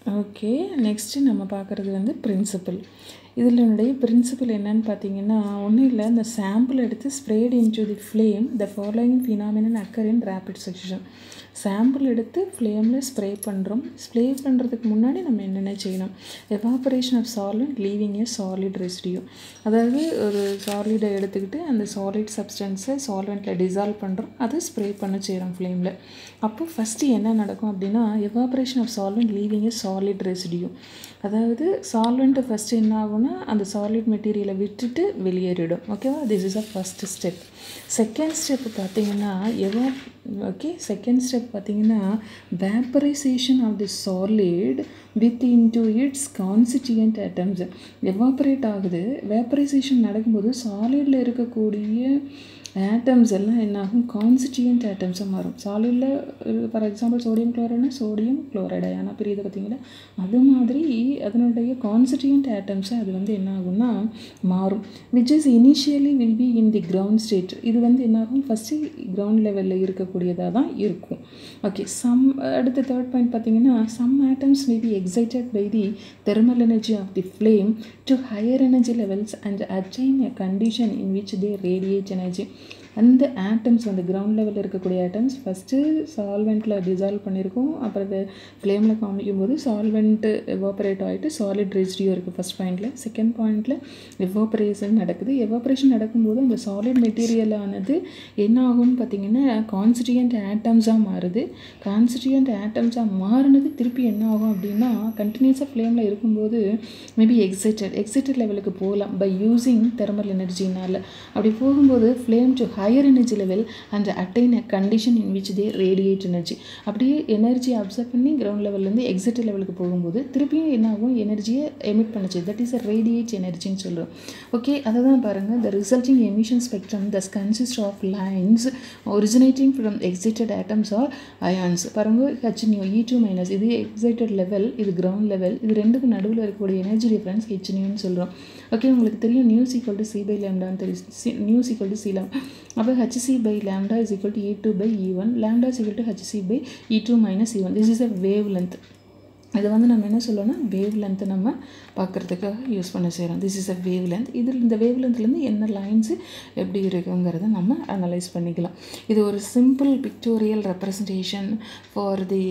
okay next நம்ம பார்க்குறது வந்து பிரின்சிபல் இதில் என்னுடைய பிரின்சிபல் என்னன்னு பார்த்தீங்கன்னா ஒன்றும் இல்லை இந்த சாம்பிள் எடுத்து spread into the flame the following phenomenon occur in rapid section sample எடுத்து ஃப்ளேமில் ஸ்ப்ரே பண்ணுறோம் ஸ்ப்ரே பண்ணுறதுக்கு முன்னாடி நம்ம என்னென்ன செய்யணும் evaporation of solid leaving a solid residue அதாவது ஒரு சாலிடை எடுத்துக்கிட்டு அந்த சாலிட் சப்ஸ்டன்ஸை சால்வெண்ட்டில் டிசால்வ் பண்ணுறோம் அதை ஸ்ப்ரே பண்ண செய்கிறோம் ஃப்ளேமில் அப்போ ஃபஸ்ட்டு என்ன நடக்கும் அப்படின்னா evaporation of solvent leaving a solid residue அதாவது சால்வெண்ட்டு ஃபஸ்ட்டு என்ன ஆகும்னா அந்த சாலிட் மெட்டீரியலை விட்டுட்டு வெளியேறிடும் ஓகேவா this is a first step second step பார்த்தீங்கன்னா எவா ஓகே செகண்ட் ஸ்டெப் பார்த்தீங்கன்னா vaporisation of the solid with into its constituent items evaporate ஆகுது வேப்பரைசேஷன் நடக்கும்போது சாலிடில் இருக்கக்கூடிய ஆட்டம்ஸ் எல்லாம் என்ன ஆகும் கான்ஸ்டிடியூண்ட் ஆட்டம்ஸாக மாறும் சாலிடில் ஃபார் எக்ஸாம்பிள் சோடியம் குளோரைட்னா சோடியம் குளோரைடு ஆனால் பிரியுது பார்த்தீங்களா அது மாதிரி அதனுடைய கான்ஸ்டிடியூண்ட் ஆட்டம்ஸை அது வந்து என்ன ஆகும்னா மாறும் which is initially will be in the ground state இது வந்து என்ன ஆகும் ஃபஸ்ட்டு கிரவுண்ட் லெவலில் இருக்கக்கூடியதாக தான் இருக்கும் ஓகே சம் அடுத்த தேர்ட் பாயிண்ட் பார்த்தீங்கன்னா some atoms may be excited by the thermal energy of the flame to higher energy levels and attain a condition in which they radiate energy அந்த atoms அந்த ground லெவலில் இருக்கக்கூடிய atoms first சால்வெண்ட்டில் dissolve பண்ணியிருக்கோம் அப்புறம் அதை ஃப்ளேமில் காமிக்கும் போது சால்வெண்ட்டு எவாபரேட் ஆகிட்டு சாலிட் ரெசிடியூ இருக்குது ஃபஸ்ட் பாயிண்டில் செகண்ட் பாயிண்டில் எவாபரேஷன் நடக்குது எவாபரேஷன் நடக்கும்போது அந்த சாலிட் மெட்டீரியலானது என்ன ஆகும்னு பார்த்தீங்கன்னா கான்ஸ்டிடியூண்ட் ஆட்டம்ஸாக மாறுது கான்ஸ்டிடியூண்ட் ஆட்டம்ஸாக மாறினது திருப்பி என்ன ஆகும் அப்படின்னா கண்டினியூஸாக ஃப்ளேமில் இருக்கும்போது மேபி எக்ஸைட்டட் எக்ஸைட்டட் லெவலுக்கு போகலாம் பை யூஸிங் தெர்மல் எனர்ஜினால் அப்படி போகும்போது flame to higher energy level and attain a condition in which they radiate energy அப்படியே எனர்ஜி அப்சர்வ் பண்ணி கிரவுண்ட் லெவல்லேருந்து எக்ஸிட் லெவலுக்கு போகும்போது திருப்பியும் என்ன ஆகும் எனர்ஜியை எமிட் பண்ணுச்சு தட் இஸ் அ ரேடியேட் எனர்ஜின்னு சொல்கிறோம் ஓகே அதை தான் பாருங்கள் the resulting emission spectrum thus consist of lines originating from excited atoms or ions பாருங்கள் ஹெச்னியோ இ டூ மைனஸ் இது எக்ஸைட்டட் லெவல் இது கிரவுண்ட் லெவல் இது ரெண்டுக்கு நடுவில் இருக்கக்கூடிய எனர்ஜி டிஃப்ரென்ஸ் ஹெச்னியோன்னு சொல்கிறோம் ஓகே உங்களுக்கு தெரியும் nu is equal to C by லேம்டான்னு தெரியும் nu is equal to C lambda அப்போ H C by lambda is equal to E two by E one lambda is equal to H C by E two minus E one this is a wavelength இதை வந்து நம்ம என்ன சொல்லணும்னா wave லென்த்தை நம்ம பார்க்குறதுக்காக use பண்ண செய்கிறோம் this is a wavelength இதில் இந்த வேவ் லென்த்லேருந்து என்ன லைன்ஸு எப்படி இருக்குங்கிறத நம்ம அனலைஸ் பண்ணிக்கலாம் இது ஒரு simple pictorial representation for the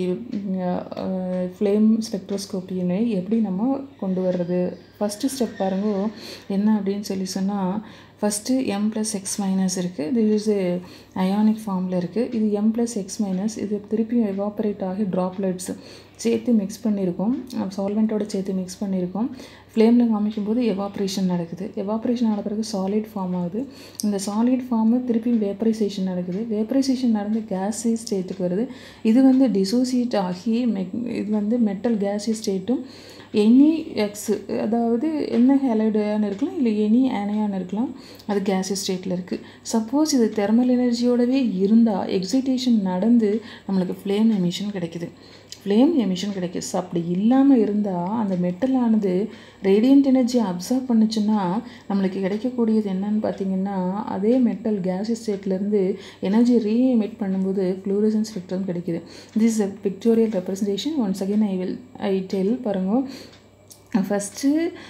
flame ஸ்பெக்ட்ரோஸ்கோப்பின்னு எப்படி நம்ம கொண்டு வர்றது ஃபஸ்ட்டு ஸ்டெப் பாருங்க என்ன அப்படின்னு சொல்லி சொன்னால் first M plus X minus இருக்குது இது இஸ் அயானிக் ஃபார்மில் இருக்குது இது எம் ப்ளஸ் எக்ஸ் மைனஸ் இது திருப்பியும் எவாபரேட் ஆகி ட்ராப்லெட்ஸ் சேர்த்து மிக்ஸ் பண்ணியிருக்கோம் சால்வெண்ட்டோட சேர்த்து மிக்ஸ் பண்ணியிருக்கோம் ஃப்ளேமில் காமிக்கும் போது எவாப்ரேஷன் நடக்குது எவாப்ரேஷன் ஆன பிறகு சாலிட் ஃபார்ம் ஆகுது இந்த சாலிட் ஃபார்மு திருப்பி வேப்பரைசேஷன் நடக்குது வேப்பரைசேஷன் நடந்து கேஸி ஸ்டேட்டுக்கு வருது இது வந்து டிசோசியேட் ஆகி மெக் இது வந்து மெட்டல் கேஸி ஸ்டேட்டும் எனி எக்ஸ் அதாவது என்ன ஹேலைடான்னு இருக்கலாம் இல்லை எனி ஆனையான் இருக்கலாம் அது கேஸி ஸ்டேட்டில் இருக்குது சப்போஸ் இது தெர்மல் எனர்ஜியோடவே இருந்தால் எக்ஸைட்டேஷன் நடந்து நம்மளுக்கு ஃப்ளேம் எமிஷன் கிடைக்குது ஃப்ளேம் எமிஷன் கிடைக்குது ஸோ அப்படி இல்லாமல் இருந்தால் அந்த மெட்டலானது ரேடியன்ட் எனர்ஜி அப்சர்வ் பண்ணுச்சுன்னா நம்மளுக்கு கிடைக்கக்கூடியது என்னன்னு பார்த்தீங்கன்னா அதே மெட்டல் கேஸ் ஸ்டேட்லேருந்து எனர்ஜி ரீஎமிட் பண்ணும்போது ஃப்ளூரசன் ஸ்பெக்ட்ரம் கிடைக்குது this is a pictorial representation once again I will I tell பாருங்க ஃபஸ்ட்டு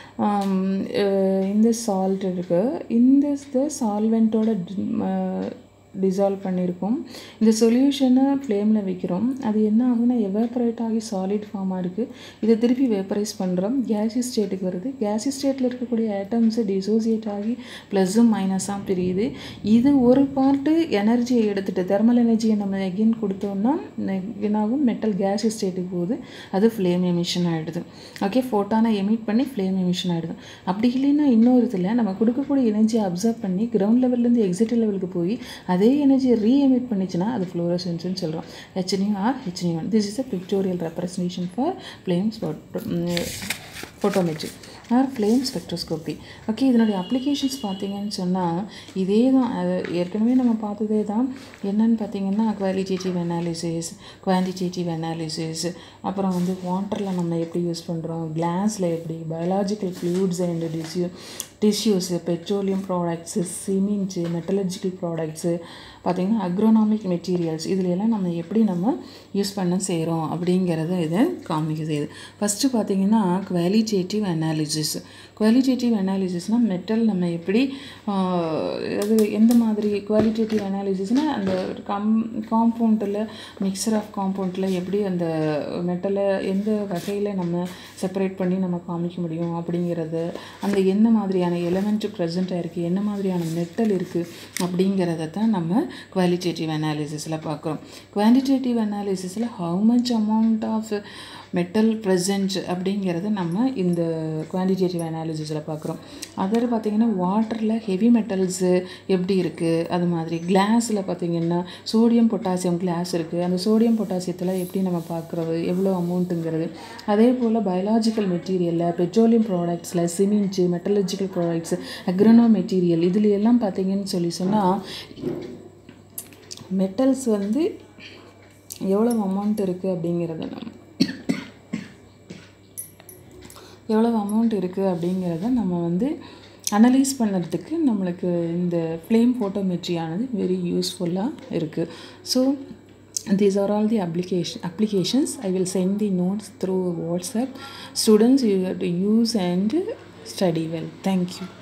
இந்த சால்ட் இருக்குது இந்த த சால்வெண்ட்டோட டிசால்வ் பண்ணியிருக்கோம் இந்த சொல்யூஷனை ஃப்ளேமில் வைக்கிறோம் அது என்ன ஆகுதுன்னா எவாப்ரேட் ஆகி சாலிட் ஃபார்மாக இருக்குது இதை திருப்பி வேப்பரைஸ் பண்ணுறோம் கேஸி ஸ்டேட்டுக்கு வருது கேஸி ஸ்டேட்டில் இருக்கக்கூடிய ஐட்டம்ஸு டிசோசியேட் ஆகி ப்ளஸ்ஸும் மைனஸாக பிரியுது இது ஒரு பார்ட்டு எனர்ஜியை எடுத்துகிட்டு தெர்மல் எனர்ஜியை நம்ம எகெயின் கொடுத்தோம்னா என்னாகும் மெட்டல் கேஸி ஸ்டேட்டுக்கு போகுது அது ஃப்ளேம் எமிஷன் ஆகிடுது ஓகே ஃபோட்டானை எமிட் பண்ணி ஃப்ளேம் எமிஷன் ஆகிடுது அப்படி இல்லைன்னா இன்னொரு இதில் நம்ம கொடுக்கக்கூடிய எனர்ஜியை அப்சர்வ் பண்ணி கிரவுண்ட் லெவல்லேருந்து எக்ஸிட் லெவலுக்கு போய் அதே எனர்ஜியை ரீஎமிட் பண்ணிச்சுன்னா அது ஃப்ளோரசன்ஸ்னு சொல்கிறோம் H nu or H nu one this is a pictorial representation for flame spot photometry or flame spectroscopy okay இதனுடைய அப்ளிகேஷன்ஸ் பார்த்தீங்கன்னு சொன்னால் இதே தான் அது ஏற்கனவே நம்ம பார்த்ததே தான் என்னன்னு பார்த்தீங்கன்னா குவாலிட்டேட்டிவ் அனாலிசிஸ் குவான்டிடேட்டிவ் அனாலிசிஸ் அப்புறம் வந்து வாட்டரில் நம்ம எப்படி யூஸ் பண்ணுறோம் கிளாஸில் எப்படி biological fluids and tissue tissues petroleum products cements metallurgical products பார்த்திங்கன்னா அக்ரோனாமிக் மெட்டீரியல்ஸ் இதில் எல்லாம் நம்ம எப்படி நம்ம யூஸ் பண்ண செய்கிறோம் அப்படிங்கிறத இதை காமிக்க செய்யுது ஃபஸ்ட்டு பார்த்திங்கன்னா குவாலிட்டேட்டிவ் அனாலிசிஸ் குவாலிட்டேட்டிவ் அனாலிசிஸ்னால் மெட்டல் நம்ம எப்படி அது எந்த மாதிரி குவாலிட்டேட்டிவ் அனாலிசிஸ்னால் அந்த கம் காம்பவுண்டில் மிக்சர் ஆஃப் காம்பவுண்டில் எப்படி அந்த மெட்டலை எந்த வகையில் நம்ம செப்பரேட் பண்ணி நம்ம காமிக்க முடியும் அப்படிங்கிறது அந்த என்ன மாதிரியான எலமெண்ட் ப்ரெசென்ட் ஆகிருக்கு என்ன மாதிரியான மெட்டல் இருக்குது அப்படிங்கிறத தான் நம்ம குவாலிட்டேட்டிவ் அனாலிசிஸில் பார்க்குறோம் குவான்டிடேட்டிவ் அனாலிசிஸில் how much amount of metal present அப்படிங்கிறத நம்ம இந்த குவான்டிடேட்டிவ் அனாலிசிஸில் பார்க்குறோம் அதர் பார்த்திங்கன்னா வாட்டரில் ஹெவி மெட்டல்ஸு எப்படி இருக்குது அது மாதிரி கிளாஸில் பார்த்திங்கன்னா சோடியம் பொட்டாசியம் கிளாஸ் இருக்குது அந்த சோடியம் பொட்டாசியத்தில் எப்படி நம்ம பார்க்குறது எவ்வளோ அமௌண்ட்டுங்கிறது அதே போல் பயாலாஜிக்கல் மெட்டீரியலில் பெட்ரோலியம் ப்ராடக்ட்ஸில் சிமெண்ட்ஸு மெட்டலர்ஜிக்கல் ப்ராடக்ட்ஸ் அக்ரனோ மெட்டீரியல் இதில் எல்லாம் பார்த்திங்கன்னு சொல்லி சொன்னால் மெட்டல்ஸ் வந்து எவ்வளோ அமௌண்ட் இருக்குது அப்படிங்கிறத நம்ம எவ்வளோ அமௌண்ட் இருக்குது அப்படிங்கிறத நம்ம வந்து அனலைஸ் பண்ணுறதுக்கு நம்மளுக்கு இந்த ஃப்ளேம் ஃபோட்டோமெட்ரியானது வெரி யூஸ்ஃபுல்லாக இருக்குது so these are all the application applications i will send the notes through whatsapp students you have to use and study well thank you